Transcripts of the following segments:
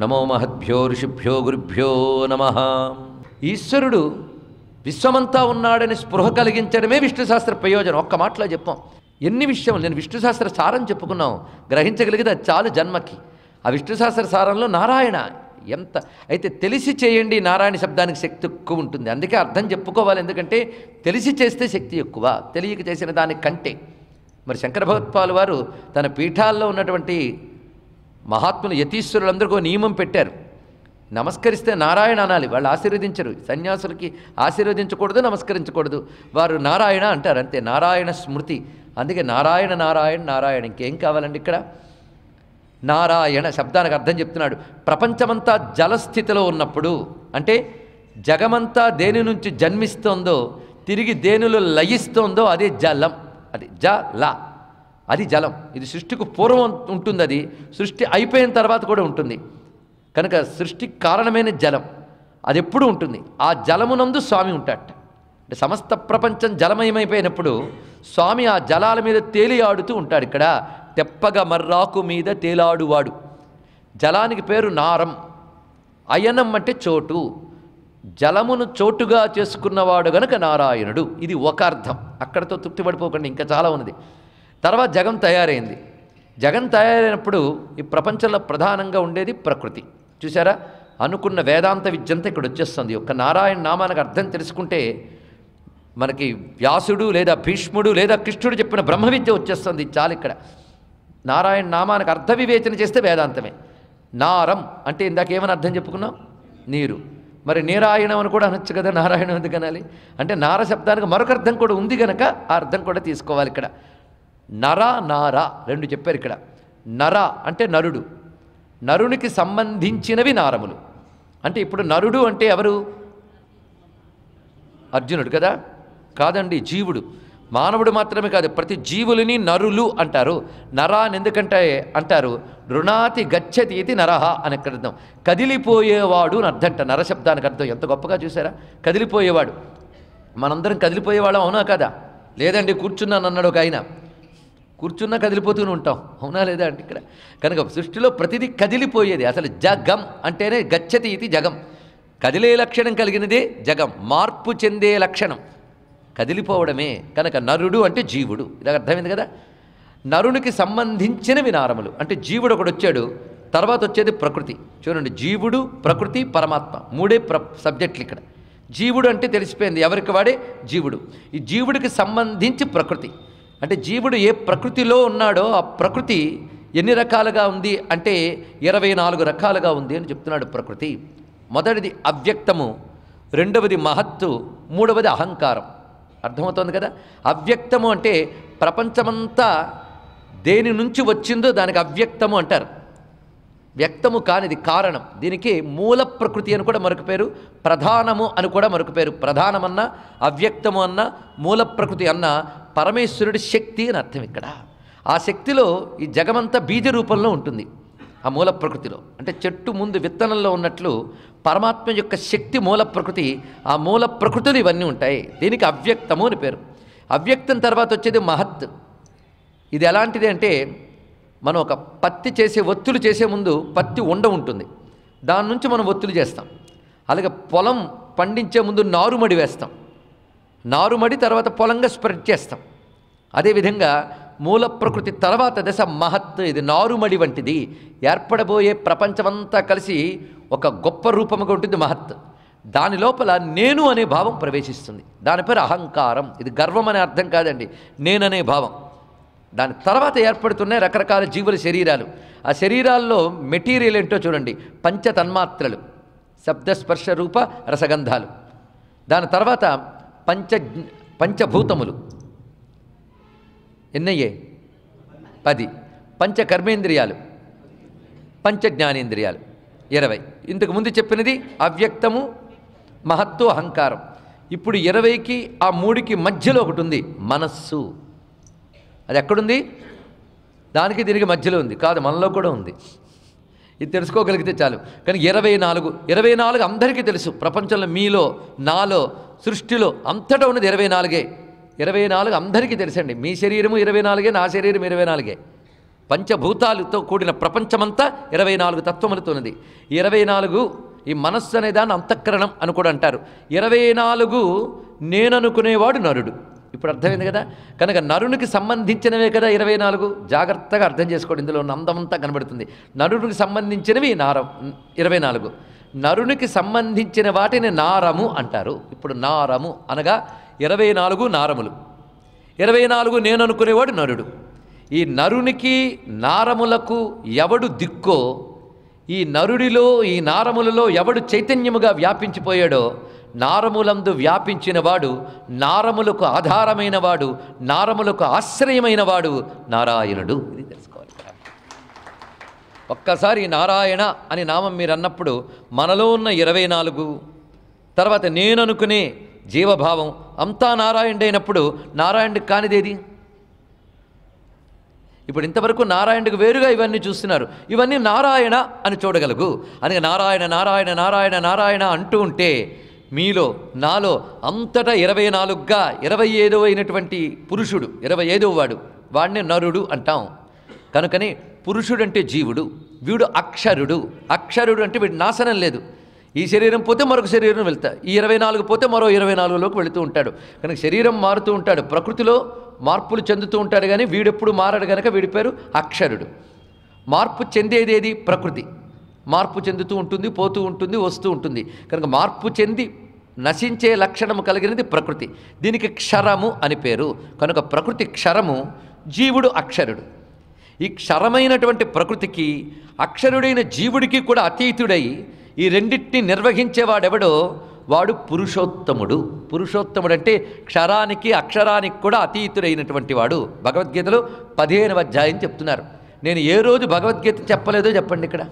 నమో మహద్భ్యో ఋషిభ్యో గురుభ్యో నమ ఈశ్వరుడు విశ్వమంతా ఉన్నాడని స్పృహ కలిగించడమే విష్ణు శాస్త్ర ప్రయోజనం ఒక్క మాటలో చెప్పాం ఎన్ని విషయం నేను విష్ణు శాస్త్ర సారం చెప్పుకున్నాం గ్రహించగలిగితే అది చాలు జన్మకి ఆ విష్ణు శాస్త్ర సారంలో నారాయణ ఎంత అయితే తెలిసి చేయండి నారాయణ శబ్దానికి శక్తి ఎక్కువ ఉంటుంది అందుకే అర్థం చెప్పుకోవాలి ఎందుకంటే తెలిసి చేస్తే శక్తి ఎక్కువ తెలియక చేసిన దానికంటే మరి శంకర భగవత్పాల్ వారు తన పీఠాల్లో ఉన్నటువంటి మహాత్ములు యతీశ్వరులందరికీ ఒక నియమం పెట్టారు నమస్కరిస్తే నారాయణ అనాలి వాళ్ళు ఆశీర్వదించరు సన్యాసులకి ఆశీర్వదించకూడదు నమస్కరించకూడదు వారు నారాయణ అంటారు అంతే నారాయణ స్మృతి అందుకే నారాయణ నారాయణ నారాయణ ఇంకేం కావాలండి ఇక్కడ నారాయణ శబ్దానికి అర్థం చెప్తున్నాడు ప్రపంచమంతా జలస్థితిలో ఉన్నప్పుడు అంటే జగమంతా దేని నుంచి జన్మిస్తోందో తిరిగి దేనిలో లయిస్తోందో అదే జలం అది జ ల అది జలం ఇది సృష్టికి పూర్వం ఉంటుంది అది సృష్టి అయిపోయిన తర్వాత కూడా ఉంటుంది కనుక సృష్టికి కారణమైన జలం అది ఎప్పుడూ ఉంటుంది ఆ జలమునందు స్వామి ఉంటాడట అంటే సమస్త ప్రపంచం జలమయమైపోయినప్పుడు స్వామి ఆ జలాల మీద తేలి ఆడుతూ ఉంటాడు ఇక్కడ తెప్పగ మర్రాకు మీద తేలాడువాడు జలానికి పేరు నారం అయనం అంటే చోటు జలమును చోటుగా చేసుకున్నవాడు గనుక నారాయణుడు ఇది ఒక అర్థం అక్కడతో తృప్తి పడిపోకండి ఇంకా చాలా ఉన్నది తర్వాత జగం తయారైంది జగం తయారైనప్పుడు ఈ ప్రపంచంలో ప్రధానంగా ఉండేది ప్రకృతి చూసారా అనుకున్న వేదాంత విద్యంతా ఇక్కడ వచ్చేస్తుంది ఒక్క నారాయణ నామానికి అర్థం తెలుసుకుంటే మనకి వ్యాసుడు లేదా భీష్ముడు లేదా కృష్ణుడు చెప్పిన బ్రహ్మ విద్య వచ్చేస్తుంది చాలు ఇక్కడ నారాయణ నామానికి అర్థ వివేచన చేస్తే వేదాంతమే నారం అంటే ఇందాక ఏమని అర్థం చెప్పుకున్నాం నీరు మరి నీరాయణం అని కూడా అనొచ్చు కదా నారాయణం ఎందుకు అనాలి అంటే నార శబ్దానికి మరొక అర్థం కూడా ఉంది కనుక ఆ అర్థం కూడా తీసుకోవాలి ఇక్కడ నర నార రెండు చెప్పారు ఇక్కడ నర అంటే నరుడు నరునికి సంబంధించినవి నారములు అంటే ఇప్పుడు నరుడు అంటే ఎవరు అర్జునుడు కదా కాదండి జీవుడు మానవుడు మాత్రమే కాదు ప్రతి జీవులని నరులు అంటారు నర అని ఎందుకంటే అంటారు రుణాతి గచ్చతి ఇది నరహ అని అక్కడ అర్థం కదిలిపోయేవాడు అని అర్థంట నరశబ్దానికి అర్థం ఎంత గొప్పగా చూసారా కదిలిపోయేవాడు మనందరం కదిలిపోయేవాళ్ళం అవునా కదా లేదండి కూర్చున్నాను అన్నాడు ఒక ఆయన కూర్చున్నా కదిలిపోతూనే ఉంటాం అవునా లేదా అంటే ఇక్కడ కనుక సృష్టిలో ప్రతిదీ కదిలిపోయేది అసలు జగం అంటేనే గచ్చతి ఇది జగం కదిలే లక్షణం కలిగినదే జగం మార్పు చెందే లక్షణం కదిలిపోవడమే కనుక నరుడు అంటే జీవుడు ఇది అర్థమైంది కదా నరునికి సంబంధించిన వినారములు అంటే జీవుడు ఒకడు వచ్చాడు తర్వాత వచ్చేది ప్రకృతి చూడండి జీవుడు ప్రకృతి పరమాత్మ మూడే ప్ర సబ్జెక్టులు ఇక్కడ జీవుడు అంటే తెలిసిపోయింది ఎవరికి వాడే జీవుడు ఈ జీవుడికి సంబంధించి ప్రకృతి అంటే జీవుడు ఏ ప్రకృతిలో ఉన్నాడో ఆ ప్రకృతి ఎన్ని రకాలుగా ఉంది అంటే ఇరవై నాలుగు రకాలుగా ఉంది అని చెప్తున్నాడు ప్రకృతి మొదటిది అవ్యక్తము రెండవది మహత్తు మూడవది అహంకారం అర్థమవుతోంది కదా అవ్యక్తము అంటే ప్రపంచమంతా దేని నుంచి వచ్చిందో దానికి అవ్యక్తము అంటారు వ్యక్తము కానిది కారణం దీనికి మూల ప్రకృతి అని కూడా మరొక పేరు ప్రధానము అని కూడా మరొక పేరు ప్రధానమన్న అవ్యక్తము అన్న మూల ప్రకృతి అన్న పరమేశ్వరుడి శక్తి అని అర్థం ఇక్కడ ఆ శక్తిలో ఈ జగమంతా బీజ రూపంలో ఉంటుంది ఆ మూల ప్రకృతిలో అంటే చెట్టు ముందు విత్తనంలో ఉన్నట్లు పరమాత్మ యొక్క శక్తి మూల ప్రకృతి ఆ మూల ప్రకృతిలో ఇవన్నీ ఉంటాయి దీనికి అవ్యక్తము అని పేరు అవ్యక్తం తర్వాత వచ్చేది మహత్ ఇది ఎలాంటిది అంటే మనం ఒక పత్తి చేసే ఒత్తులు చేసే ముందు పత్తి ఉండ ఉంటుంది దాని నుంచి మనం ఒత్తులు చేస్తాం అలాగే పొలం పండించే ముందు నారుమడి వేస్తాం నారుమడి తర్వాత పొలంగా స్ప్రెడ్ చేస్తాం అదేవిధంగా మూల ప్రకృతి తర్వాత దశ మహత్ ఇది నారుమడి వంటిది ఏర్పడబోయే ప్రపంచమంతా కలిసి ఒక గొప్ప రూపముగా ఉంటుంది మహత్ దాని లోపల నేను అనే భావం ప్రవేశిస్తుంది దాని పేరు అహంకారం ఇది గర్వం అనే అర్థం కాదండి నేననే భావం దాని తర్వాత ఏర్పడుతున్నాయి రకరకాల జీవుల శరీరాలు ఆ శరీరాల్లో మెటీరియల్ ఏంటో చూడండి పంచ తన్మాత్రలు శబ్దస్పర్శ రూప రసగంధాలు దాని తర్వాత పంచ పంచభూతములు ఎన్నయ్యే పది పంచ కర్మేంద్రియాలు పంచ జ్ఞానేంద్రియాలు ఇరవై ఇంతకు ముందు చెప్పినది అవ్యక్తము మహత్వ అహంకారం ఇప్పుడు ఇరవైకి ఆ మూడికి మధ్యలో ఒకటి ఉంది మనస్సు అది ఎక్కడుంది దానికి దీనికి మధ్యలో ఉంది కాదు మనలో కూడా ఉంది ఇది తెలుసుకోగలిగితే చాలు కానీ ఇరవై నాలుగు ఇరవై నాలుగు అందరికీ తెలుసు ప్రపంచంలో మీలో నాలో సృష్టిలో అంతటా ఉన్నది ఇరవై నాలుగే ఇరవై నాలుగు అందరికీ తెలుసండి మీ శరీరము ఇరవై నాలుగే నా శరీరం ఇరవై నాలుగే పంచభూతాలతో కూడిన ప్రపంచమంతా ఇరవై నాలుగు తత్వములతో ఉన్నది ఈ ఇరవై నాలుగు ఈ మనస్సు అనే దాన్ని అంతఃకరణం అని కూడా అంటారు ఇరవై నాలుగు నేననుకునేవాడు నరుడు ఇప్పుడు అర్థమైంది కదా కనుక నరునికి సంబంధించినవే కదా ఇరవై నాలుగు జాగ్రత్తగా అర్థం చేసుకోండి ఇందులో ఉన్న అందమంతా కనబడుతుంది నరునికి సంబంధించినవి నార ఇరవై నాలుగు నరునికి సంబంధించిన వాటిని నారము అంటారు ఇప్పుడు నారము అనగా ఇరవై నాలుగు నారములు ఇరవై నాలుగు నేను అనుకునేవాడు నరుడు ఈ నరునికి నారములకు ఎవడు దిక్కో ఈ నరుడిలో ఈ నారములలో ఎవడు చైతన్యముగా వ్యాపించిపోయాడో నారములందు వ్యాపించిన వాడు నారములకు ఆధారమైన వాడు నారములకు ఆశ్రయమైన వాడు నారాయణుడు ఇది తెలుసుకోవాలి ఒక్కసారి ఈ నారాయణ అని నామం మీరు అన్నప్పుడు మనలో ఉన్న ఇరవై నాలుగు తర్వాత నేను అనుకునే జీవభావం అంతా నారాయణుడు అయినప్పుడు నారాయణుడికి కానిదేది ఇప్పుడు ఇంతవరకు నారాయణుడికి వేరుగా ఇవన్నీ చూస్తున్నారు ఇవన్నీ నారాయణ అని చూడగలుగు అని నారాయణ నారాయణ నారాయణ నారాయణ అంటూ ఉంటే మీలో నాలో అంతటా ఇరవై నాలుగుగా ఇరవై ఐదో అయినటువంటి పురుషుడు ఇరవై ఐదవ వాడు వాడిని నరుడు అంటాం కనుకని పురుషుడు అంటే జీవుడు వీడు అక్షరుడు అక్షరుడు అంటే వీడు నాశనం లేదు ఈ శరీరం పోతే మరొక శరీరం వెళ్తా ఈ ఇరవై నాలుగు పోతే మరో ఇరవై నాలుగులోకి వెళుతూ ఉంటాడు కనుక శరీరం మారుతూ ఉంటాడు ప్రకృతిలో మార్పులు చెందుతూ ఉంటాడు కానీ వీడెప్పుడు మారడు కనుక వీడి పేరు అక్షరుడు మార్పు చెందేది ఏది ప్రకృతి మార్పు చెందుతూ ఉంటుంది పోతూ ఉంటుంది వస్తూ ఉంటుంది కనుక మార్పు చెంది నశించే లక్షణము కలిగినది ప్రకృతి దీనికి క్షరము అని పేరు కనుక ప్రకృతి క్షరము జీవుడు అక్షరుడు ఈ క్షరమైనటువంటి ప్రకృతికి అక్షరుడైన జీవుడికి కూడా అతీతుడై ఈ రెండింటిని నిర్వహించేవాడెవడో వాడు పురుషోత్తముడు పురుషోత్తముడు అంటే క్షరానికి అక్షరానికి కూడా అతీతుడైనటువంటి వాడు భగవద్గీతలో పదిహేనవ అధ్యాయం చెప్తున్నారు నేను ఏ రోజు భగవద్గీత చెప్పలేదో చెప్పండి ఇక్కడ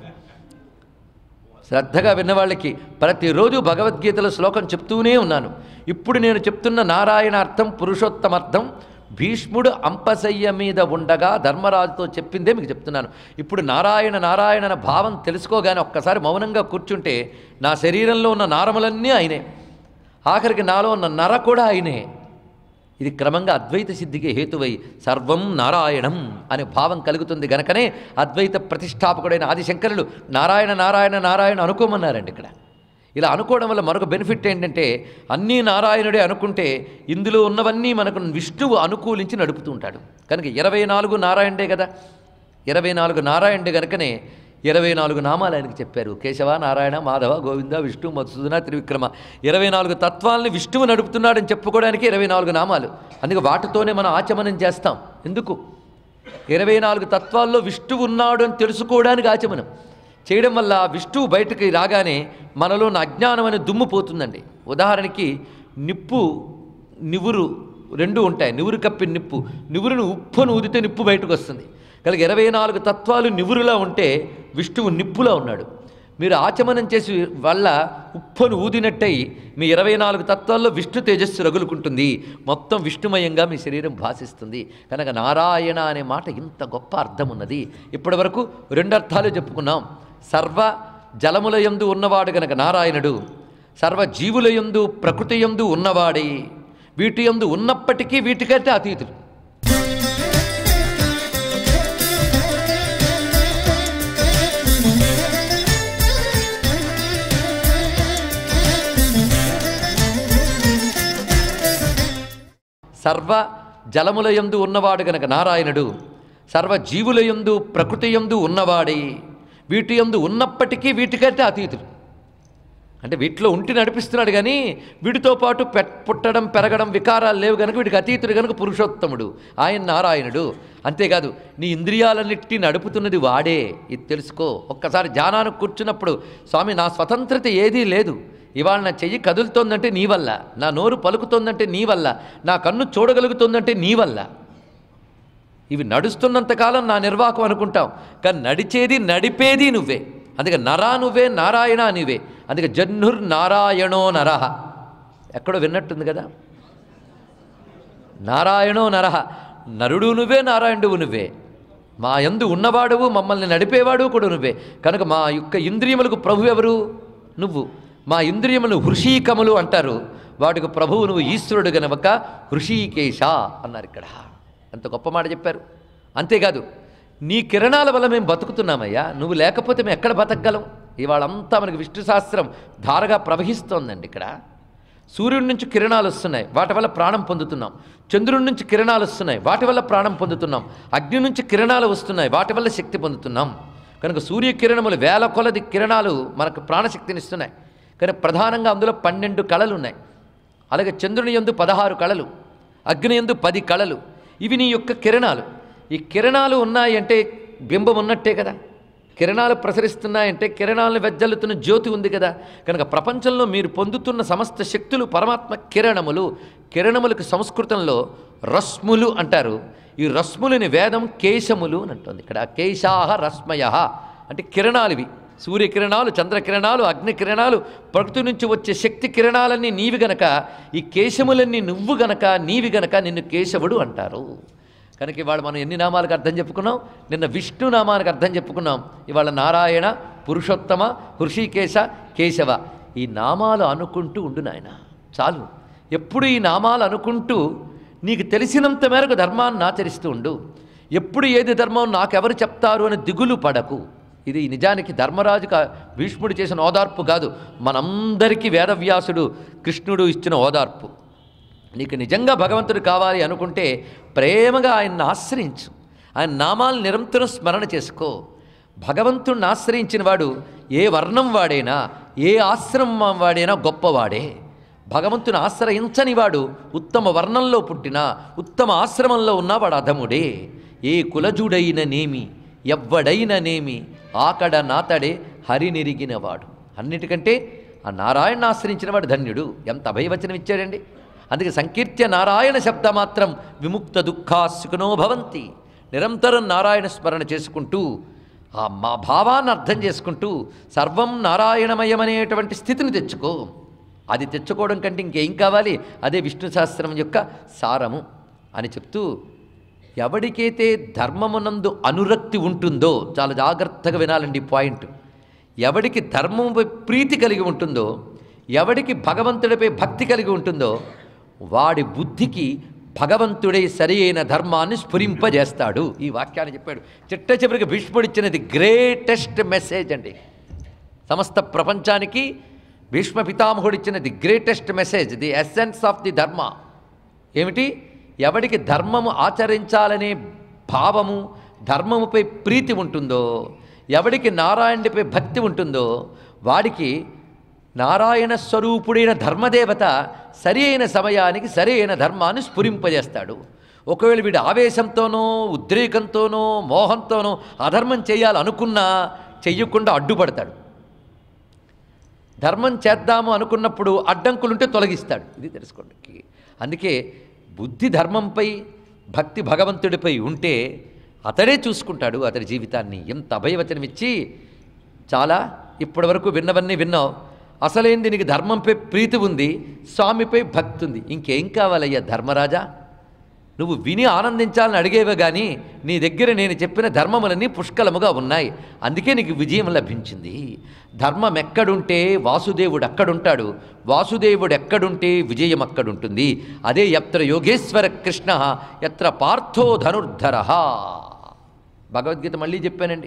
శ్రద్ధగా విన్నవాళ్ళకి ప్రతిరోజు భగవద్గీతలో శ్లోకం చెప్తూనే ఉన్నాను ఇప్పుడు నేను చెప్తున్న నారాయణ అర్థం పురుషోత్తమర్థం భీష్ముడు అంపశయ్య మీద ఉండగా ధర్మరాజుతో చెప్పిందే మీకు చెప్తున్నాను ఇప్పుడు నారాయణ నారాయణ అన్న భావం తెలుసుకోగానే ఒక్కసారి మౌనంగా కూర్చుంటే నా శరీరంలో ఉన్న నారములన్నీ ఆయనే ఆఖరికి నాలో ఉన్న నర కూడా ఆయనే ఇది క్రమంగా అద్వైత సిద్ధికి హేతువై సర్వం నారాయణం అనే భావం కలుగుతుంది గనకనే అద్వైత ప్రతిష్టాపకుడైన ఆదిశంకరులు నారాయణ నారాయణ నారాయణ అనుకోమన్నారండి ఇక్కడ ఇలా అనుకోవడం వల్ల మరొక బెనిఫిట్ ఏంటంటే అన్నీ నారాయణుడే అనుకుంటే ఇందులో ఉన్నవన్నీ మనకు విష్ణువు అనుకూలించి నడుపుతూ ఉంటాడు కనుక ఇరవై నాలుగు నారాయణుడే కదా ఇరవై నాలుగు నారాయణుడే కనుకనే ఇరవై నాలుగు నామాలు ఆయనకి చెప్పారు కేశవ నారాయణ మాధవ గోవింద విష్ణు మధుసూదన త్రివిక్రమ ఇరవై నాలుగు తత్వాలని విష్ణువు నడుపుతున్నాడని చెప్పుకోవడానికి ఇరవై నాలుగు నామాలు అందుకే వాటితోనే మనం ఆచమనం చేస్తాం ఎందుకు ఇరవై నాలుగు తత్వాల్లో విష్ణువు ఉన్నాడు అని తెలుసుకోవడానికి ఆచమనం చేయడం వల్ల విష్ణువు బయటకు రాగానే మనలో ఉన్న అజ్ఞానం అనే దుమ్ము పోతుందండి ఉదాహరణకి నిప్పు నివురు రెండు ఉంటాయి నివురు కప్పిన నిప్పు నివురును ఉప్పును ఊదితే నిప్పు బయటకు వస్తుంది కనుక ఇరవై నాలుగు తత్వాలు నివురులా ఉంటే విష్ణువు నిప్పులా ఉన్నాడు మీరు ఆచమనం చేసి వల్ల ఉప్పును ఊదినట్టయి మీ ఇరవై నాలుగు తత్వాల్లో విష్ణు తేజస్సు రగులుకుంటుంది మొత్తం విష్ణుమయంగా మీ శరీరం భాషిస్తుంది కనుక నారాయణ అనే మాట ఇంత గొప్ప అర్థం ఉన్నది ఇప్పటి వరకు రెండు అర్థాలు చెప్పుకున్నాం సర్వ జలముల యందు ఉన్నవాడు గనక నారాయణుడు సర్వ జీవుల యందు ప్రకృతి యందు ఉన్నవాడే వీటి యందు ఉన్నప్పటికీ వీటికంటే అతీతుడు సర్వ జలములయందు ఉన్నవాడు గనక నారాయణుడు సర్వ జీవులయందు ప్రకృతియందు ఉన్నవాడే వీటి యందు ఉన్నప్పటికీ వీటికంటే అతీతుడు అంటే వీటిలో ఉంటి నడిపిస్తున్నాడు కానీ వీటితో పాటు పెట్ పుట్టడం పెరగడం వికారాలు లేవు కనుక వీటికి అతీతుడు కనుక పురుషోత్తముడు ఆయన నారాయణుడు అంతేకాదు నీ ఇంద్రియాలన్నిటి నడుపుతున్నది వాడే ఇది తెలుసుకో ఒక్కసారి ధ్యానానికి కూర్చున్నప్పుడు స్వామి నా స్వతంత్రత ఏదీ లేదు ఇవాళ నా చెయ్యి కదులుతోందంటే నీ వల్ల నా నోరు పలుకుతోందంటే నీ వల్ల నా కన్ను చూడగలుగుతోందంటే నీ వల్ల ఇవి నడుస్తున్నంతకాలం నా నిర్వాహకం అనుకుంటాం కానీ నడిచేది నడిపేది నువ్వే అందుకే నరా నువ్వే నారాయణ నువ్వే అందుకే జన్నుర్ నారాయణో నరహ ఎక్కడో విన్నట్టుంది కదా నారాయణో నరహ నరుడు నువ్వే నారాయణుడు నువ్వే మా యందు ఉన్నవాడువు మమ్మల్ని నడిపేవాడు కూడా నువ్వే కనుక మా యొక్క ఇంద్రియములకు ప్రభు ఎవరు నువ్వు మా ఇంద్రియములు హృషీకములు అంటారు వాటికి ప్రభువు నువ్వు ఈశ్వరుడు గనక హృషీకేశ అన్నారు ఇక్కడ ఎంత గొప్ప మాట చెప్పారు అంతేకాదు నీ కిరణాల వల్ల మేము బతుకుతున్నామయ్యా నువ్వు లేకపోతే మేము ఎక్కడ బతకగలం ఇవాళంతా మనకి విష్ణు శాస్త్రం ధారగా ప్రవహిస్తోందండి ఇక్కడ సూర్యుడి నుంచి కిరణాలు వస్తున్నాయి వాటి వల్ల ప్రాణం పొందుతున్నాం చంద్రుడి నుంచి కిరణాలు వస్తున్నాయి వాటి వల్ల ప్రాణం పొందుతున్నాం అగ్ని నుంచి కిరణాలు వస్తున్నాయి వాటి వల్ల శక్తి పొందుతున్నాం కనుక సూర్యకిరణములు వేల కొలది కిరణాలు మనకు ప్రాణశక్తినిస్తున్నాయి కానీ ప్రధానంగా అందులో పన్నెండు కళలు ఉన్నాయి అలాగే చంద్రుని యందు పదహారు కళలు అగ్ని యందు పది కళలు ఇవి నీ యొక్క కిరణాలు ఈ కిరణాలు ఉన్నాయంటే బింబం ఉన్నట్టే కదా కిరణాలు ప్రసరిస్తున్నాయంటే కిరణాలను వెజ్జల్లుతున్న జ్యోతి ఉంది కదా కనుక ప్రపంచంలో మీరు పొందుతున్న సమస్త శక్తులు పరమాత్మ కిరణములు కిరణములకు సంస్కృతంలో రశ్ములు అంటారు ఈ రశ్ములని వేదం కేశములు అని అంటుంది ఇక్కడ కేశాహ రశ్మయ అంటే కిరణాలు ఇవి సూర్యకిరణాలు చంద్రకిరణాలు అగ్నికిరణాలు ప్రకృతి నుంచి వచ్చే శక్తి కిరణాలన్నీ నీవి గనక ఈ కేశములన్నీ నువ్వు గనక నీవి గనక నిన్ను కేశవుడు అంటారు కనుక ఇవాళ మనం ఎన్ని నామాలకు అర్థం చెప్పుకున్నాం నిన్న విష్ణు నామానికి అర్థం చెప్పుకున్నాం ఇవాళ నారాయణ పురుషోత్తమ హృషికేశ కేశవ ఈ నామాలు అనుకుంటూ ఉండు నాయన చాలు ఎప్పుడు ఈ నామాలు అనుకుంటూ నీకు తెలిసినంత మేరకు ధర్మాన్ని ఆచరిస్తూ ఉండు ఎప్పుడు ఏది ధర్మం నాకెవరు చెప్తారు అని దిగులు పడకు ఇది నిజానికి ధర్మరాజుకు ఆ భీష్ముడు చేసిన ఓదార్పు కాదు మనందరికీ వేదవ్యాసుడు కృష్ణుడు ఇచ్చిన ఓదార్పు నీకు నిజంగా భగవంతుడు కావాలి అనుకుంటే ప్రేమగా ఆయన్ని ఆశ్రయించు ఆయన నామాలు నిరంతరం స్మరణ చేసుకో భగవంతుణ్ణి ఆశ్రయించిన వాడు ఏ వర్ణం వాడైనా ఏ ఆశ్రమం వాడైనా గొప్పవాడే భగవంతుని ఆశ్రయించని వాడు ఉత్తమ వర్ణంలో పుట్టినా ఉత్తమ ఆశ్రమంలో ఉన్న వాడు అధముడే ఏ కులజుడైననేమి ఎవ్వడైననేమి ఆకడ నాతడే హరినిరిగినవాడు అన్నిటికంటే ఆ నారాయణ ఆశ్రయించిన వాడు ధన్యుడు ఎంత అభయవచనం ఇచ్చాడండి అందుకే సంకీర్త్య నారాయణ శబ్ద మాత్రం విముక్త దుఃఖాసుకునో భవంతి నిరంతరం నారాయణ స్మరణ చేసుకుంటూ ఆ మా భావాన్ని అర్థం చేసుకుంటూ సర్వం నారాయణమయమనేటువంటి స్థితిని తెచ్చుకో అది తెచ్చుకోవడం కంటే ఇంకేం కావాలి అదే విష్ణు సహస్రం యొక్క సారము అని చెప్తూ ఎవడికైతే ధర్మమునందు అనురక్తి ఉంటుందో చాలా జాగ్రత్తగా వినాలండి ఈ పాయింట్ ఎవడికి ధర్మముపై ప్రీతి కలిగి ఉంటుందో ఎవడికి భగవంతుడిపై భక్తి కలిగి ఉంటుందో వాడి బుద్ధికి భగవంతుడే సరి అయిన ధర్మాన్ని స్ఫురింపజేస్తాడు ఈ వాక్యాన్ని చెప్పాడు చిట్ట చివరికి భీష్ముడిచ్చినది గ్రేటెస్ట్ మెసేజ్ అండి సమస్త ప్రపంచానికి భీష్మ పితామహుడు ఇచ్చిన the greatest message the essence of the dharma ఏమిటి ఎవడికి ధర్మము ఆచరించాలనే భావము ధర్మముపై ప్రీతి ఉంటుందో ఎవడికి నారాయణుడిపై భక్తి ఉంటుందో వాడికి నారాయణ స్వరూపుడైన ధర్మదేవత సరి అయిన సమయానికి సరి అయిన ధర్మాన్ని స్ఫురింపజేస్తాడు ఒకవేళ వీడు ఆవేశంతోనో ఉద్రేకంతోనో మోహంతోనో అధర్మం చేయాలనుకున్నా చెయ్యకుండా అడ్డుపడతాడు ధర్మం చేద్దాము అనుకున్నప్పుడు అడ్డంకులుంటే తొలగిస్తాడు ఇది తెలుసుకోండి అందుకే బుద్ధి ధర్మంపై భక్తి భగవంతుడిపై ఉంటే అతడే చూసుకుంటాడు అతడి జీవితాన్ని ఎంత అభయవచనం ఇచ్చి చాలా ఇప్పటి వరకు విన్నవన్నీ విన్నావు అసలేంది నీకు ధర్మంపై ప్రీతి ఉంది స్వామిపై భక్తి ఉంది ఇంకేం కావాలయ్యా ధర్మరాజా నువ్వు విని ఆనందించాలని అడిగేవే కానీ నీ దగ్గర నేను చెప్పిన ధర్మములన్నీ పుష్కలముగా ఉన్నాయి అందుకే నీకు విజయం లభించింది ధర్మం ఎక్కడుంటే వాసుదేవుడు అక్కడుంటాడు వాసుదేవుడు ఎక్కడుంటే విజయం అక్కడుంటుంది అదే ఎత్ర యోగేశ్వర కృష్ణ ఎత్ర పార్థో ధనుర్ధర భగవద్గీత మళ్ళీ చెప్పానండి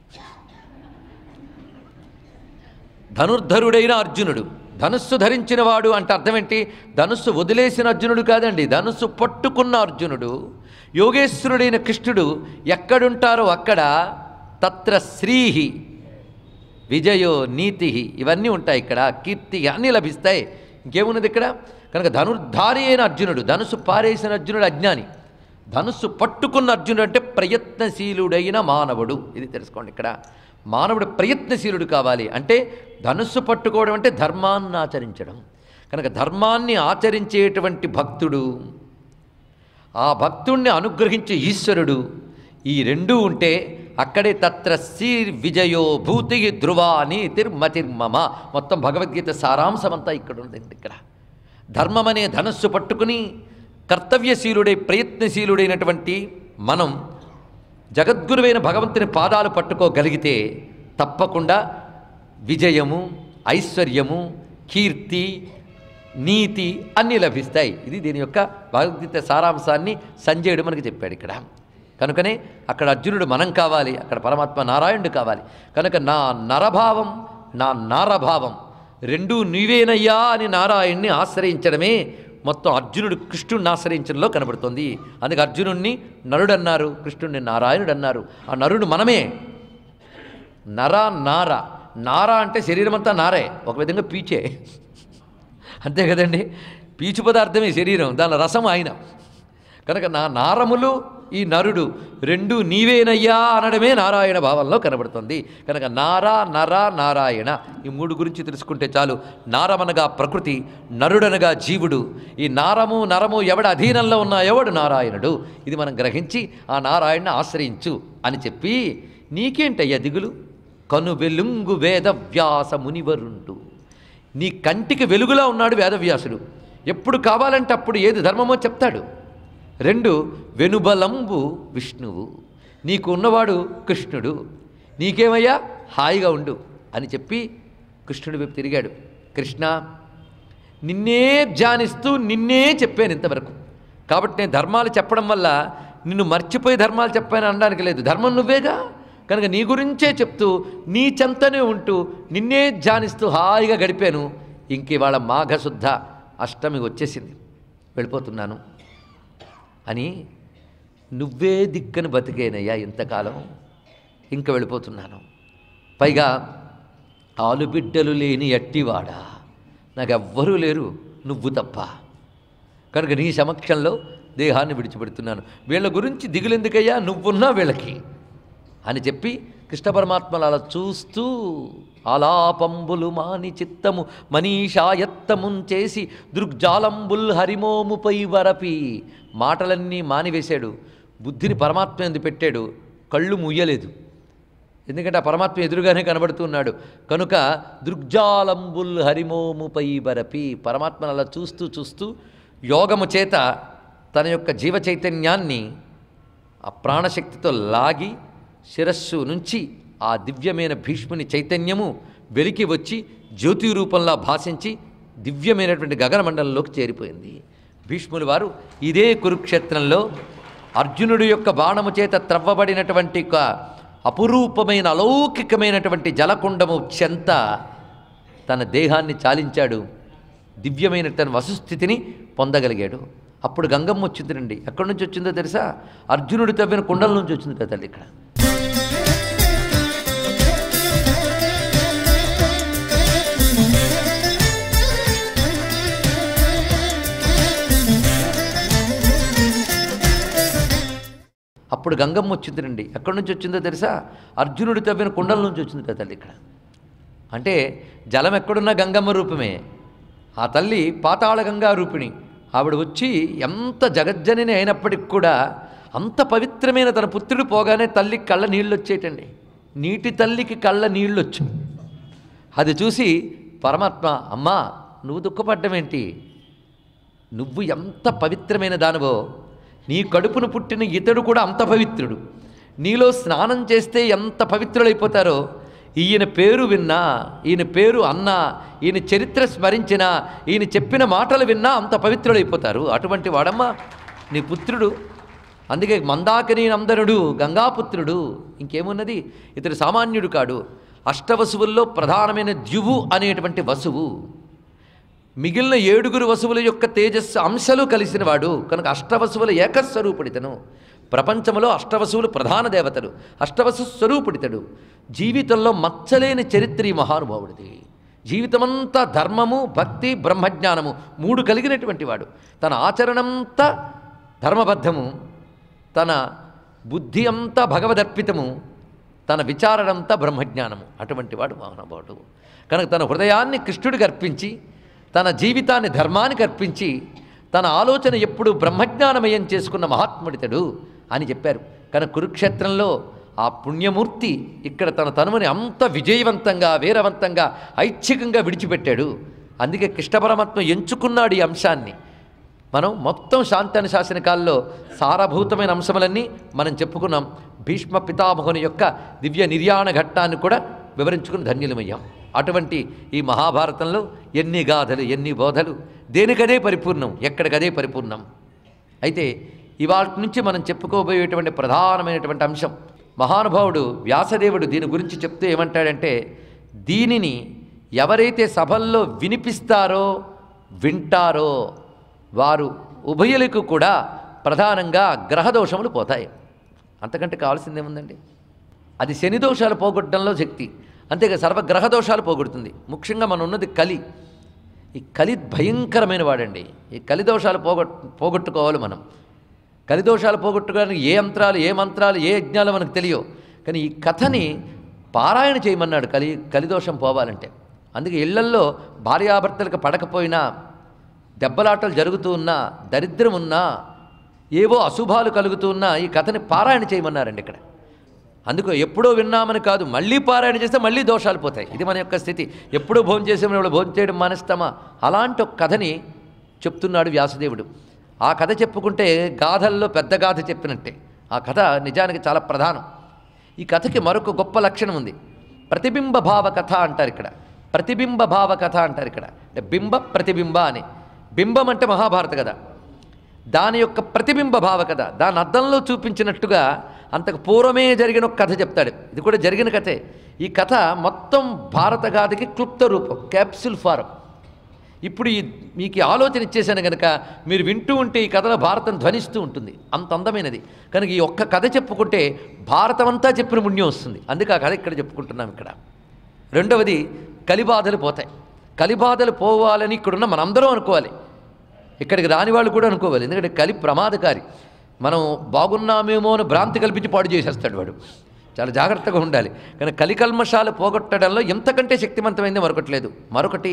ధనుర్ధరుడైన అర్జునుడు ధనుస్సు ధరించిన వాడు అంటే అర్థం ఏంటి ధనుస్సు వదిలేసిన అర్జునుడు కాదండి ధనుస్సు పట్టుకున్న అర్జునుడు యోగేశ్వరుడైన కృష్ణుడు ఎక్కడుంటారో అక్కడ తత్ర శ్రీహి విజయో నీతి ఇవన్నీ ఉంటాయి ఇక్కడ కీర్తి అన్నీ లభిస్తాయి ఇంకేమున్నది ఇక్కడ కనుక ధనుర్ధారి అయిన అర్జునుడు ధనుసు పారేసిన అర్జునుడు అజ్ఞాని ధనుస్సు పట్టుకున్న అర్జునుడు అంటే ప్రయత్నశీలుడైన మానవుడు ఇది తెలుసుకోండి ఇక్కడ మానవుడు ప్రయత్నశీలుడు కావాలి అంటే ధనుస్సు పట్టుకోవడం అంటే ధర్మాన్ని ఆచరించడం కనుక ధర్మాన్ని ఆచరించేటువంటి భక్తుడు ఆ భక్తుణ్ణి అనుగ్రహించే ఈశ్వరుడు ఈ రెండూ ఉంటే అక్కడే తత్ర శ్రీ విజయో భూతి ధ్రువ నీతిర్మతిర్మమ మొత్తం భగవద్గీత సారాంశమంతా ఇక్కడ ఉంది ఇక్కడ ధర్మం అనే ధనస్సు పట్టుకుని కర్తవ్యశీలుడై ప్రయత్నశీలుడైనటువంటి మనం జగద్గురువైన భగవంతుని పాదాలు పట్టుకోగలిగితే తప్పకుండా విజయము ఐశ్వర్యము కీర్తి నీతి అన్నీ లభిస్తాయి ఇది దీని యొక్క భగవద్గీత సారాంశాన్ని సంజయుడు మనకి చెప్పాడు ఇక్కడ కనుకనే అక్కడ అర్జునుడు మనం కావాలి అక్కడ పరమాత్మ నారాయణుడు కావాలి కనుక నా నరభావం నా నారభావం రెండూ నీవేనయ్యా అని నారాయణ్ణి ఆశ్రయించడమే మొత్తం అర్జునుడు కృష్ణుడిని ఆశ్రయించడంలో కనబడుతుంది అందుకే అర్జునుడిని నరుడు అన్నారు కృష్ణుడిని నారాయణుడు అన్నారు ఆ నరుడు మనమే నర నార నార అంటే శరీరం అంతా నారే ఒక విధంగా పీచే అంతే కదండి పీచు పదార్థమే శరీరం దాని రసం ఆయన కనుక నా నారములు ఈ నరుడు రెండు నీవేనయ్యా అనడమే నారాయణ భావంలో కనబడుతుంది కనుక నారా నర నారాయణ ఈ మూడు గురించి తెలుసుకుంటే చాలు నారమనగా ప్రకృతి నరుడనగా జీవుడు ఈ నారము నరము ఎవడ అధీనంలో ఉన్న ఎవడు నారాయణుడు ఇది మనం గ్రహించి ఆ నారాయణని ఆశ్రయించు అని చెప్పి నీకేంటయ్యా దిగులు కను వెలుంగు వేదవ్యాస మునివరుండు నీ కంటికి వెలుగులా ఉన్నాడు వేదవ్యాసుడు ఎప్పుడు కావాలంటే అప్పుడు ఏది ధర్మమో చెప్తాడు రెండు వెనుబలంబు విష్ణువు నీకు ఉన్నవాడు కృష్ణుడు నీకేమయ్యా హాయిగా ఉండు అని చెప్పి కృష్ణుడి వైపు తిరిగాడు కృష్ణ నిన్నే ధ్యానిస్తూ నిన్నే చెప్పాను ఇంతవరకు కాబట్టి నేను ధర్మాలు చెప్పడం వల్ల నిన్ను మర్చిపోయి ధర్మాలు చెప్పాను అనడానికి లేదు ధర్మం నువ్వేగా కనుక నీ గురించే చెప్తూ నీ చెంతనే ఉంటూ నిన్నే ధ్యానిస్తూ హాయిగా గడిపాను ఇంక ఇవాళ మాఘశుద్ధ అష్టమి వచ్చేసింది వెళ్ళిపోతున్నాను అని నువ్వే దిక్కని బతికేనయ్యా ఇంతకాలం ఇంక వెళ్ళిపోతున్నాను పైగా ఆలుబిడ్డలు లేని ఎట్టివాడా నాకెవ్వరూ లేరు నువ్వు తప్ప కనుక నీ సమక్షంలో దేహాన్ని విడిచిపెడుతున్నాను వీళ్ళ గురించి దిగులెందుకయ్యా నువ్వున్నా వీళ్ళకి అని చెప్పి కృష్ణ పరమాత్మలు అలా చూస్తూ ఆలాపంబులు మాని చిత్తము మనీషాయత్తమున్ చేసి దృగ్జాలంబుల్ హరిమోముపై వరపి మాటలన్నీ మానివేశాడు బుద్ధిని పరమాత్మ ఎందు పెట్టాడు కళ్ళు ముయ్యలేదు ఎందుకంటే ఆ పరమాత్మ ఎదురుగానే కనబడుతున్నాడు కనుక దృగ్జాలంబుల్ హరిమోముపై బరపి పరమాత్మను అలా చూస్తూ చూస్తూ యోగము చేత తన యొక్క జీవ చైతన్యాన్ని ఆ ప్రాణశక్తితో లాగి శిరస్సు నుంచి ఆ దివ్యమైన భీష్ముని చైతన్యము వెలికి వచ్చి జ్యోతి రూపంలో భాషించి దివ్యమైనటువంటి గగనమండలంలోకి చేరిపోయింది భీష్ముని వారు ఇదే కురుక్షేత్రంలో అర్జునుడి యొక్క బాణము చేత త్రవ్వబడినటువంటి ఒక అపురూపమైన అలౌకికమైనటువంటి జలకుండము చెంత తన దేహాన్ని చాలించాడు దివ్యమైన తన వసుస్థితిని పొందగలిగాడు అప్పుడు గంగమ్మ వచ్చిందిరండి ఎక్కడి నుంచి వచ్చిందో తెలుసా అర్జునుడి తవ్విన కుండల నుంచి వచ్చింది కదా తల్లి ఇక్కడ అప్పుడు గంగమ్మ వచ్చిందిరండి ఎక్కడి నుంచి వచ్చిందో తెలుసా అర్జునుడి తవ్విన కుండల నుంచి వచ్చింది కదా తల్లి ఇక్కడ అంటే జలం ఎక్కడున్నా గంగమ్మ రూపమే ఆ తల్లి పాతాళ గంగా రూపిణి ఆవిడ వచ్చి ఎంత జగజ్జనని అయినప్పటికి కూడా అంత పవిత్రమైన తన పుత్రుడు పోగానే తల్లికి కళ్ళ నీళ్ళు వచ్చేటండి నీటి తల్లికి కళ్ళ నీళ్ళు వచ్చు అది చూసి పరమాత్మ అమ్మా నువ్వు దుఃఖపడ్డమేంటి నువ్వు ఎంత పవిత్రమైన దానివో నీ కడుపును పుట్టిన ఇతడు కూడా అంత పవిత్రుడు నీలో స్నానం చేస్తే ఎంత పవిత్రులైపోతారో ఈయన పేరు విన్నా ఈయన పేరు అన్నా ఈయన చరిత్ర స్మరించినా ఈయన చెప్పిన మాటలు విన్నా అంత పవిత్రులైపోతారు అటువంటి వాడమ్మా నీ పుత్రుడు అందుకే మందాకిని నందనుడు గంగాపుత్రుడు ఇంకేమున్నది ఇతడు సామాన్యుడు కాడు అష్టవసువుల్లో ప్రధానమైన ద్యువు అనేటువంటి వసువు మిగిలిన ఏడుగురు వసువుల యొక్క తేజస్సు అంశలు కలిసినవాడు కనుక అష్టవసువుల ఏకస్వరూపుడితను ప్రపంచంలో అష్టవసువులు ప్రధాన దేవతలు అష్టవసు స్వరూపుడితడు జీవితంలో మచ్చలేని చరిత్ర ఈ మహానుభావుడిది జీవితమంతా ధర్మము భక్తి బ్రహ్మజ్ఞానము మూడు కలిగినటువంటి వాడు తన ఆచరణంతా ధర్మబద్ధము తన బుద్ధి అంతా భగవదర్పితము తన విచారణంతా బ్రహ్మజ్ఞానము అటువంటి వాడు మహానుభావుడు కనుక తన హృదయాన్ని కృష్ణుడికి అర్పించి తన జీవితాన్ని ధర్మానికి అర్పించి తన ఆలోచన ఎప్పుడు బ్రహ్మజ్ఞానమయం చేసుకున్న మహాత్ముడితడు అని చెప్పారు కనుక కురుక్షేత్రంలో ఆ పుణ్యమూర్తి ఇక్కడ తన తనుమని అంత విజయవంతంగా వీరవంతంగా ఐచ్ఛికంగా విడిచిపెట్టాడు అందుకే కృష్ణ పరమాత్మ ఎంచుకున్నాడు ఈ అంశాన్ని మనం మొత్తం శాంతి శాసనకాల్లో సారభూతమైన అంశములన్నీ మనం చెప్పుకున్నాం భీష్మ పితామహుని యొక్క దివ్య నిర్యాణ ఘట్టాన్ని కూడా వివరించుకుని ధన్యులమయ్యాం అటువంటి ఈ మహాభారతంలో ఎన్ని గాథలు ఎన్ని బోధలు దేనికదే పరిపూర్ణం ఎక్కడికదే పరిపూర్ణం అయితే ఇవాళ నుంచి మనం చెప్పుకోబోయేటువంటి ప్రధానమైనటువంటి అంశం మహానుభావుడు వ్యాసదేవుడు దీని గురించి చెప్తూ ఏమంటాడంటే దీనిని ఎవరైతే సభల్లో వినిపిస్తారో వింటారో వారు ఉభయులకు కూడా ప్రధానంగా గ్రహదోషములు పోతాయి అంతకంటే కావాల్సిందేముందండి అది శని దోషాలు పోగొట్టడంలో శక్తి అంతేగా సర్వగ్రహ దోషాలు పోగొడుతుంది ముఖ్యంగా మనం ఉన్నది కలి ఈ కలి భయంకరమైన వాడండి ఈ కలి దోషాలు పోగొట్ పోగొట్టుకోవాలి మనం కలి దోషాలు పోగొట్టుకోవడానికి ఏ యంత్రాలు ఏ మంత్రాలు ఏ యజ్ఞాలు మనకు తెలియవు కానీ ఈ కథని పారాయణ చేయమన్నాడు కలి కలిదోషం పోవాలంటే అందుకే ఇళ్లల్లో భార్యాభర్తలకు పడకపోయినా దెబ్బలాటలు జరుగుతూ ఉన్నా దరిద్రం ఉన్నా ఏవో అశుభాలు కలుగుతూ ఉన్నా ఈ కథని పారాయణ చేయమన్నారండి ఇక్కడ అందుకు ఎప్పుడో విన్నామని కాదు మళ్ళీ పారాయణ చేస్తే మళ్ళీ దోషాలు పోతాయి ఇది మన యొక్క స్థితి ఎప్పుడూ భోజనం చేసేమని ఇప్పుడు భోజనం చేయడం మానేస్తామా అలాంటి ఒక కథని చెప్తున్నాడు వ్యాసదేవుడు ఆ కథ చెప్పుకుంటే గాథల్లో పెద్ద గాథ చెప్పినట్టే ఆ కథ నిజానికి చాలా ప్రధానం ఈ కథకి మరొక గొప్ప లక్షణం ఉంది ప్రతిబింబ భావ కథ అంటారు ఇక్కడ ప్రతిబింబ భావ కథ అంటారు ఇక్కడ అంటే బింబ ప్రతిబింబ అని బింబం అంటే మహాభారత కథ దాని యొక్క ప్రతిబింబ భావ కథ దాని అద్దంలో చూపించినట్టుగా అంతకు పూర్వమే జరిగిన ఒక కథ చెప్తాడు ఇది కూడా జరిగిన కథే ఈ కథ మొత్తం భారత గాథకి క్లుప్త రూపం క్యాప్సుల్ ఫారం ఇప్పుడు ఈ మీకు ఈ ఆలోచన ఇచ్చేసాను కనుక మీరు వింటూ ఉంటే ఈ కథలో భారతం ధ్వనిస్తూ ఉంటుంది అంత అందమైనది కనుక ఈ ఒక్క కథ చెప్పుకుంటే భారతం అంతా చెప్పిన పుణ్యం వస్తుంది అందుకే ఆ కథ ఇక్కడ చెప్పుకుంటున్నాం ఇక్కడ రెండవది కలిబాధలు పోతాయి కలిబాధలు పోవాలని ఇక్కడున్న మనందరం అనుకోవాలి ఇక్కడికి రాని వాళ్ళు కూడా అనుకోవాలి ఎందుకంటే కలి ప్రమాదకారి మనం బాగున్నామేమో అని భ్రాంతి కల్పించి పాడు చేసేస్తాడు వాడు చాలా జాగ్రత్తగా ఉండాలి కానీ కలికల్మషాలు పోగొట్టడంలో ఎంతకంటే శక్తివంతమైంది మరొకటి లేదు మరొకటి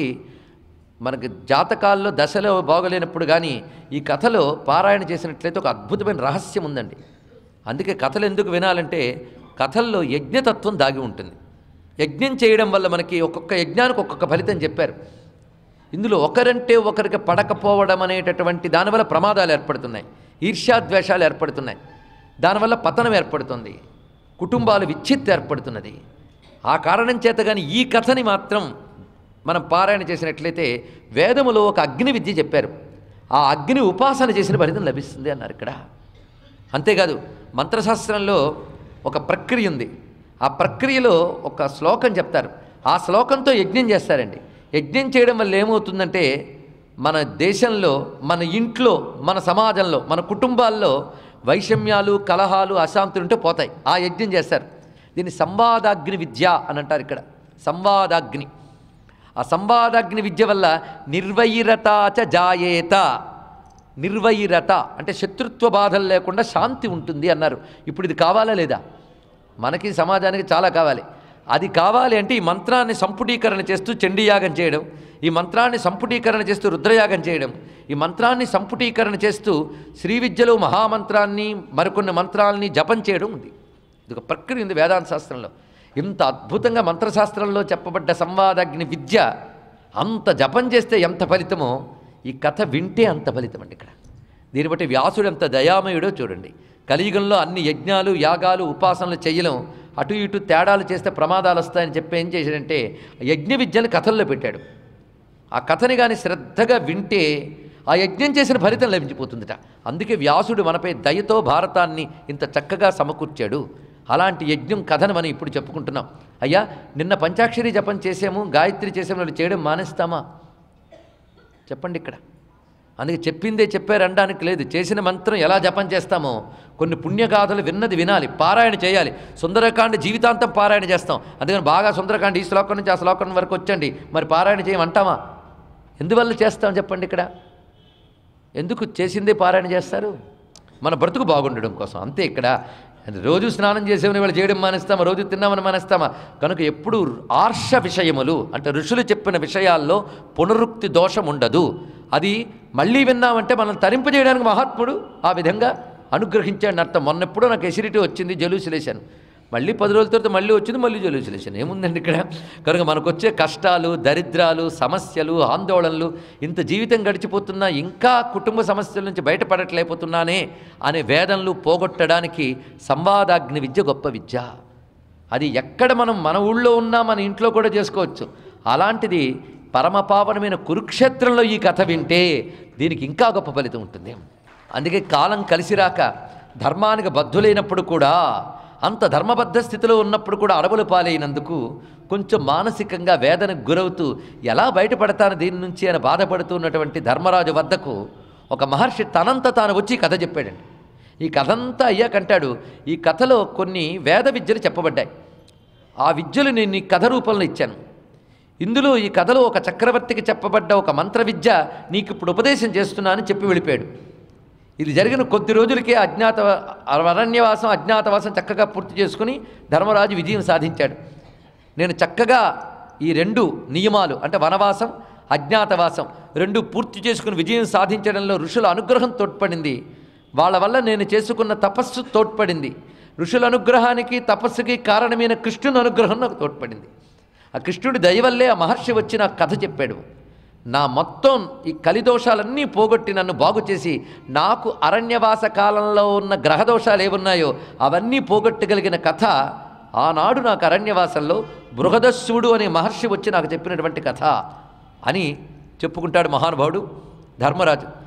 మనకి జాతకాల్లో దశలో బాగలేనప్పుడు కానీ ఈ కథలో పారాయణ చేసినట్లయితే ఒక అద్భుతమైన రహస్యం ఉందండి అందుకే కథలు ఎందుకు వినాలంటే కథల్లో యజ్ఞతత్వం దాగి ఉంటుంది యజ్ఞం చేయడం వల్ల మనకి ఒక్కొక్క యజ్ఞానికి ఒక్కొక్క ఫలితం చెప్పారు ఇందులో ఒకరంటే ఒకరికి పడకపోవడం అనేటటువంటి దానివల్ల ప్రమాదాలు ఏర్పడుతున్నాయి ఈర్ష్యాద్వేషాలు ఏర్పడుతున్నాయి దానివల్ల పతనం ఏర్పడుతుంది కుటుంబాలు విచ్ఛిత్తి ఏర్పడుతున్నది ఆ కారణం చేత కానీ ఈ కథని మాత్రం మనం పారాయణ చేసినట్లయితే వేదములో ఒక అగ్ని విద్య చెప్పారు ఆ అగ్ని ఉపాసన చేసిన ఫలితం లభిస్తుంది అన్నారు ఇక్కడ అంతేకాదు మంత్రశాస్త్రంలో ఒక ప్రక్రియ ఉంది ఆ ప్రక్రియలో ఒక శ్లోకం చెప్తారు ఆ శ్లోకంతో యజ్ఞం చేస్తారండి యజ్ఞం చేయడం వల్ల ఏమవుతుందంటే మన దేశంలో మన ఇంట్లో మన సమాజంలో మన కుటుంబాల్లో వైషమ్యాలు కలహాలు అశాంతులు ఉంటే పోతాయి ఆ యజ్ఞం చేస్తారు దీన్ని సంవాదాగ్ని విద్య అని అంటారు ఇక్కడ సంవాదాగ్ని ఆ సంవాదాగ్ని విద్య వల్ల నిర్వైరతాచ జాయేత నిర్వైరత అంటే శత్రుత్వ బాధలు లేకుండా శాంతి ఉంటుంది అన్నారు ఇప్పుడు ఇది కావాలా లేదా మనకి సమాజానికి చాలా కావాలి అది కావాలి అంటే ఈ మంత్రాన్ని సంపుటీకరణ చేస్తూ చండీయాగం చేయడం ఈ మంత్రాన్ని సంపుటీకరణ చేస్తూ రుద్రయాగం చేయడం ఈ మంత్రాన్ని సంపుటీకరణ చేస్తూ శ్రీ విద్యలో మహామంత్రాన్ని మరికొన్ని మంత్రాలని జపం చేయడం ఉంది ఇది ఒక ప్రక్రియ ఉంది వేదాంత శాస్త్రంలో ఇంత అద్భుతంగా మంత్రశాస్త్రంలో చెప్పబడ్డ సంవాదాగ్ని విద్య అంత జపం చేస్తే ఎంత ఫలితమో ఈ కథ వింటే అంత ఫలితం అండి ఇక్కడ దీన్ని బట్టి వ్యాసుడు ఎంత దయామయుడో చూడండి కలియుగంలో అన్ని యజ్ఞాలు యాగాలు ఉపాసనలు చేయలేం అటు ఇటు తేడాలు చేస్తే ప్రమాదాలు వస్తాయని చెప్పి ఏం చేశాడంటే యజ్ఞ విద్యను కథల్లో పెట్టాడు ఆ కథని కానీ శ్రద్ధగా వింటే ఆ యజ్ఞం చేసిన ఫలితం లభించిపోతుందిట అందుకే వ్యాసుడు మనపై దయతో భారతాన్ని ఇంత చక్కగా సమకూర్చాడు అలాంటి యజ్ఞం కథను మనం ఇప్పుడు చెప్పుకుంటున్నాం అయ్యా నిన్న పంచాక్షరి జపం చేసాము గాయత్రి చేసాము వాళ్ళు చేయడం మానేస్తామా చెప్పండి ఇక్కడ అందుకే చెప్పిందే చెప్పారు అనడానికి లేదు చేసిన మంత్రం ఎలా జపం చేస్తామో కొన్ని పుణ్యగాథలు విన్నది వినాలి పారాయణ చేయాలి సుందరకాండ జీవితాంతం పారాయణ చేస్తాం అందుకని బాగా సుందరకాండ ఈ శ్లోకం నుంచి ఆ శ్లోకం వరకు వచ్చండి మరి పారాయణ చేయమంటామా ఎందువల్ల చేస్తాం చెప్పండి ఇక్కడ ఎందుకు చేసిందే పారాయణ చేస్తారు మన బ్రతుకు బాగుండడం కోసం అంతే ఇక్కడ రోజు స్నానం చేసేవని వాళ్ళు చేయడం మానేస్తామా రోజు తిన్నామని మానేస్తామా కనుక ఎప్పుడు ఆర్ష విషయములు అంటే ఋషులు చెప్పిన విషయాల్లో పునరుక్తి దోషం ఉండదు అది మళ్ళీ విన్నామంటే మనం తరింపజేయడానికి మహాత్ముడు ఆ విధంగా అనుగ్రహించాడు అర్థం మొన్నెప్పుడో నాకు ఎసిడిటీ వచ్చింది జలూసిలేశాను మళ్ళీ పది రోజుల తర్వాత మళ్ళీ వచ్చింది మళ్ళీ జలూసిలేశాను ఏముందండి ఇక్కడ కనుక మనకు వచ్చే కష్టాలు దరిద్రాలు సమస్యలు ఆందోళనలు ఇంత జీవితం గడిచిపోతున్నా ఇంకా కుటుంబ సమస్యల నుంచి బయటపడట్లేకపోతున్నానే అనే వేదనలు పోగొట్టడానికి సంవాదాగ్ని విద్య గొప్ప విద్య అది ఎక్కడ మనం మన ఊళ్ళో ఉన్నా మన ఇంట్లో కూడా చేసుకోవచ్చు అలాంటిది పరమపావనమైన కురుక్షేత్రంలో ఈ కథ వింటే దీనికి ఇంకా గొప్ప ఫలితం ఉంటుంది అందుకే కాలం కలిసిరాక ధర్మానికి బద్ధులైనప్పుడు కూడా అంత ధర్మబద్ధ స్థితిలో ఉన్నప్పుడు కూడా అడవులు పాలైనందుకు కొంచెం మానసికంగా వేదనకు గురవుతూ ఎలా బయటపడతాను దీని నుంచి అని బాధపడుతున్నటువంటి ధర్మరాజు వద్దకు ఒక మహర్షి తనంత తాను వచ్చి ఈ కథ చెప్పాడండి ఈ కథంతా అయ్యాకంటాడు ఈ కథలో కొన్ని వేద విద్యలు చెప్పబడ్డాయి ఆ విద్యలు నేను నీ కథ రూపంలో ఇచ్చాను ఇందులో ఈ కథలో ఒక చక్రవర్తికి చెప్పబడ్డ ఒక మంత్ర విద్య నీకు ఇప్పుడు ఉపదేశం చేస్తున్నానని చెప్పి వెళ్ళిపోయాడు ఇది జరిగిన కొద్ది రోజులకే అజ్ఞాత అరణ్యవాసం అజ్ఞాతవాసం చక్కగా పూర్తి చేసుకుని ధర్మరాజు విజయం సాధించాడు నేను చక్కగా ఈ రెండు నియమాలు అంటే వనవాసం అజ్ఞాతవాసం రెండు పూర్తి చేసుకుని విజయం సాధించడంలో ఋషుల అనుగ్రహం తోడ్పడింది వాళ్ళ వల్ల నేను చేసుకున్న తపస్సు తోడ్పడింది ఋషుల అనుగ్రహానికి తపస్సుకి కారణమైన కృష్ణుని అనుగ్రహం నాకు తోడ్పడింది ఆ కృష్ణుడి దయవల్లే ఆ మహర్షి వచ్చి నాకు కథ చెప్పాడు నా మొత్తం ఈ కలిదోషాలన్నీ పోగొట్టి నన్ను బాగు చేసి నాకు అరణ్యవాస కాలంలో ఉన్న గ్రహదోషాలు ఏమున్నాయో అవన్నీ పోగొట్టగలిగిన కథ ఆనాడు నాకు అరణ్యవాసంలో బృహదస్సుడు అనే మహర్షి వచ్చి నాకు చెప్పినటువంటి కథ అని చెప్పుకుంటాడు మహానుభావుడు ధర్మరాజు